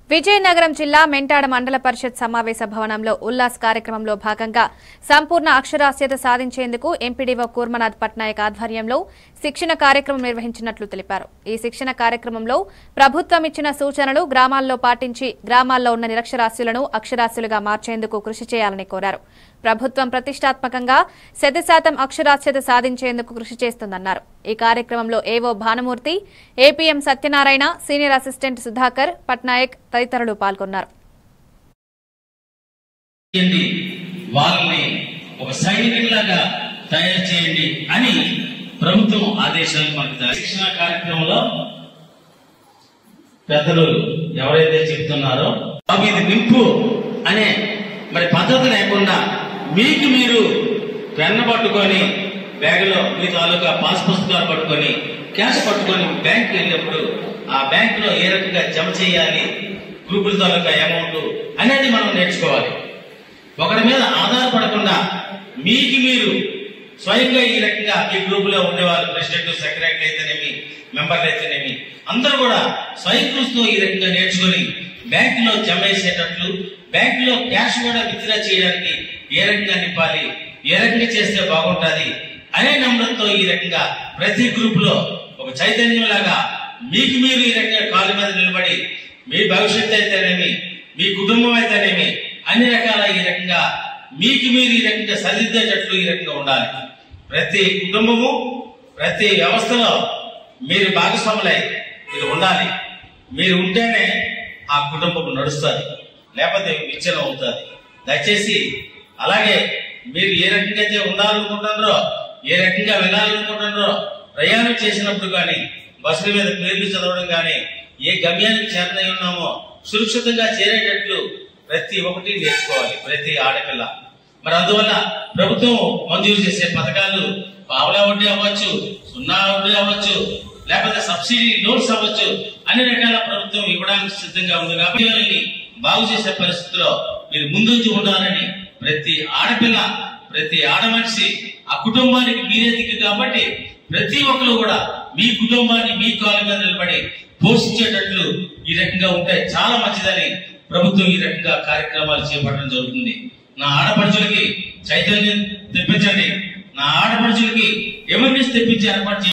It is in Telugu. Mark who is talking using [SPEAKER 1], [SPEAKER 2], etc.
[SPEAKER 1] విజయనగరం జిల్లా మెంటాడ మండల పరిషత్ సమావేశ భవనంలో ఉల్లాస్ కార్యక్రమంలో భాగంగా సంపూర్ణ అక్షరాస్యత సాధించేందుకు ఎంపీడీఓ కూర్మనాథ్ పట్నాయక్ ఆధ్వర్యంలో శిక్షణ కార్యక్రమం నిర్వహించినట్లు తెలిపారు ఈ శిక్షణ కార్యక్రమంలో ప్రభుత్వం ఇచ్చిన సూచనలు గ్రామాల్లో పాటించి గ్రామాల్లో ఉన్న నిరక్షరాస్యులను అక్షరాస్యులుగా మార్చేందుకు కృషి చేయాలని కోరారు ప్రభుత్వం ప్రతిష్టాత్మకంగా శత శాతం అక్షరాస్యత సాధించేందుకు కృషి చేస్తుందన్నారు ఈ కార్యక్రమంలో AO Bhanumurthy APM Satyanarayana senior assistant Sudhakar Patnaik తదితరులు పాల్గొన్నారు
[SPEAKER 2] చేయండి వాళ్ళని ఒక సైనికులాగా తయారు చేయండి అని ప్రభుత్వం ఆదేశాలు మనకు ఇచ్చారు. శిక్షణ కార్యక్రమంలో పెద్దలు ఎవరైతే చెప్తున్నారో అవి ఇది నింపు అనే మరి పద్ధతి లేకుండా మీకు మీరు పెన్ను పట్టుకొని బ్యాగులో మీ తాలూకా పాస్ పుస్తకాలు పట్టుకొని క్యాష్ పట్టుకొని బ్యాంక్ వెళ్ళినప్పుడు ఆ బ్యాంక్ లో ఏ రకంగా జమ చేయాలి గ్రూపుల తాలూకా అమౌంట్ అనేది మనం నేర్చుకోవాలి ఒకరి మీద ఆధారపడకుండా మీకు మీరు స్వయంగా ఈ రకంగా ఈ గ్రూప్ లో ఉండేవాళ్ళు ప్రెసిడెంట్ సెక్రటరీ అయితేనేమి మెంబర్లు అయితేనేమి అందరూ కూడా స్వయం కృషితో ఈ రకంగా నేర్చుకుని బ్యాంకులో జమ వేసేటట్లు బ్యాంకులో క్యాష్ కూడా విత్డ్రా చేయడానికి ఏ రకంగా నింపాలి ఏ రకంగా చేస్తే బాగుంటుంది అనే నమ్మకంతో ఈ రకంగా ప్రతి గ్రూప్ లో ఒక చైతన్యం లాగా మీకు మీరు ఈ రకంగా కాలు మీద నిలబడి మీ భవిష్యత్తు అయితేనేమి మీ కుటుంబం అయితేనేమి అన్ని రకాల ఈ రకంగా మీకు మీరు ఈ రకంగా సరిదిద్దేటట్లు ఈ రకంగా ఉండాలి ప్రతి కుటుంబము ప్రతి వ్యవస్థలో మీరు భాగస్వాములై మీరు ఉండాలి మీరు ఉంటేనే ఆ కుటుంబం నడుస్తుంది లేకపోతే విచ్ఛిన్నం అవుతుంది దయచేసి అలాగే మీరు ఏ రకంగా అయితే ఉండాలనుకుంటున్నారో ఏ రకంగా వెళ్ళాలనుకుంటున్నారో ప్రయాణం చేసినప్పుడు కానీ బస్సుల మీద పేర్లు చదవడం కానీ ఏ గమ్యానికి చేరనై ఉన్నామో సురక్షితంగా చేరేటట్లు ప్రతి ఒక్కటి నేర్చుకోవాలి ప్రతి ఆడపిల్ల మరి అందువల్ల ప్రభుత్వం మంజూరు చేసే పథకాలు పావలా వడ్డీ అవ్వచ్చు సున్నా వడ్డీ అవ్వచ్చు లేకపోతే సబ్సిడీ లోన్స్ అవ్వచ్చు అన్ని రకాల ప్రభుత్వం ఇవ్వడానికి సిద్ధంగా ఉంది కాబట్టి వాళ్ళని బాగు చేసే పరిస్థితిలో మీరు ముందుంచి ఉండాలని ప్రతి ఆడపిల్ల ప్రతి ఆడమనిషి ఆ కుటుంబానికి మీరే దిక్కు కాబట్టి ప్రతి ఒక్కరు కూడా మీ కుటుంబాన్ని మీ కాళ్ళ మీద నిలబడి పోషించేటట్లు ఈ రకంగా ఉంటే చాలా మంచిదని ప్రభుత్వం ఈ రకంగా కార్యక్రమాలు చేపట్టడం జరుగుతుంది నా ఆడపడుచులకి చైతన్యం తెప్పించండి నా ఆడపడుచులకి ఎవర్నెస్ తెప్పించి ఏర్పాటు చేయండి.